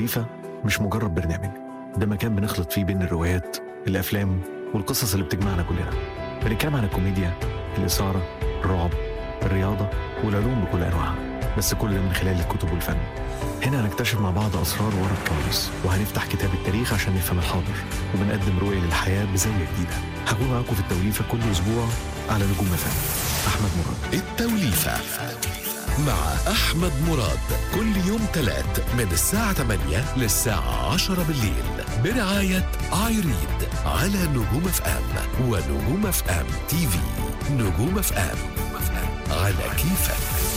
التوليفة مش مجرد برنامج ده مكان بنخلط فيه بين الروايات الأفلام والقصص اللي بتجمعنا كلنا بنتكلم عن الكوميديا الإثارة الرعب الرياضة والعلوم بكل أنواعها بس كل ده من خلال الكتب والفن هنا هنكتشف مع بعض أسرار ورا الكواليس وهنفتح كتاب التاريخ عشان نفهم الحاضر وبنقدم رؤية للحياة بزاوية جديدة هكون معاكم في التوليفة كل أسبوع على نجوم فن أحمد مراد التوليفة مع أحمد مراد كل يوم تلات من الساعة 8 للساعة 10 بالليل برعاية ايريد على نجوم اف ام ونجوم اف ام تي في نجوم اف ام على كيفك